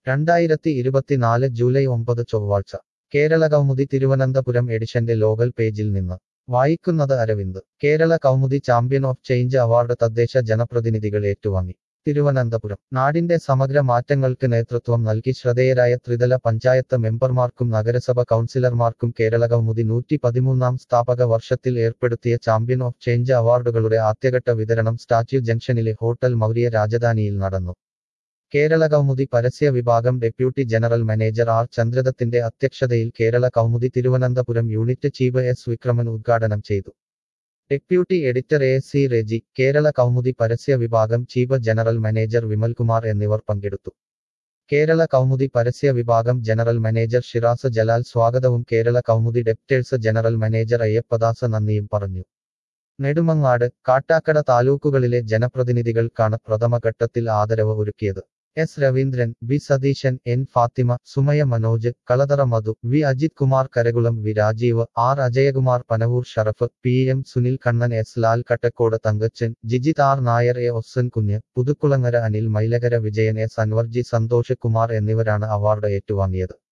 രണ്ടായിരത്തി ഇരുപത്തിനാല് ജൂലൈ ഒമ്പത് ചൊവ്വാഴ്ച കേരള കൗമുദി തിരുവനന്തപുരം എഡിഷന്റെ ലോകൽ പേജിൽ നിന്ന് വായിക്കുന്നത് Aravind Kerala Kaumudi champion of change award തദ്ദേശ ജനപ്രതിനിധികൾ ഏറ്റുവാങ്ങി തിരുവനന്തപുരം നാടിന്റെ സമഗ്ര മാറ്റങ്ങൾക്ക് നേതൃത്വം നൽകി ശ്രദ്ധേയരായ ത്രിതല പഞ്ചായത്ത് മെമ്പർമാർക്കും നഗരസഭ കൗൺസിലർമാർക്കും കേരള കൗമുദി നൂറ്റി പതിമൂന്നാം സ്ഥാപക വർഷത്തിൽ ഏർപ്പെടുത്തിയ ചാമ്പ്യൻ ഓഫ് ചേഞ്ച് അവാർഡുകളുടെ ആദ്യഘട്ട വിതരണം സ്റ്റാച്യു ജംഗ്ഷനിലെ ഹോട്ടൽ മൗര്യ രാജധാനിയിൽ നടന്നു കേരള കൗമുദി പരസ്യ വിഭാഗം ഡെപ്യൂട്ടി ജനറൽ മാനേജർ ആർ ചന്ദ്രദത്തിന്റെ അധ്യക്ഷതയിൽ Kerala Kaumudi Thiruvananthapuram unit chief S Vikraman ഉദ്ഘാടനം ചെയ്തു deputy editor A C Reji Kerala Kaumudi പരസ്യ വിഭാഗം ചീഫ് ജനറൽ മാനേജർ വിമൽകുമാർ എന്നിവർ പങ്കെടുത്തു കേരള കൗമുദി പരസ്യ വിഭാഗം ജനറൽ മാനേജർ ഷിറാസ് ജലാൽ സ്വാഗതവും കേരള കൗമുദി ഡെപ്റ്റേഴ്സ് ജനറൽ മാനേജർ അയ്യപ്പദാസ നന്ദിയും പറഞ്ഞു നെടുമങ്ങാട് കാട്ടാക്കട താലൂക്കുകളിലെ ജനപ്രതിനിധികൾക്കാണ് പ്രഥമഘട്ടത്തിൽ ആദരവ് ഒരുക്കിയത് S Raveendran B Satheesan N Fathima Sumaya Manoj Kalathara Madhu V Ajith Kumar Karakulam V Rajeev R Ajayakumar Panavoor Sharaf P M Sunil Kannan S Lal Kattakode Thankachan Jijith R Nair A Osan Kunju Puthukulangara Anil Mylakkara Vijayan S Anwarji Santhosh Kumar എന്നിവരാണ് അവാർഡ് ഏറ്റുവാങ്ങിയത്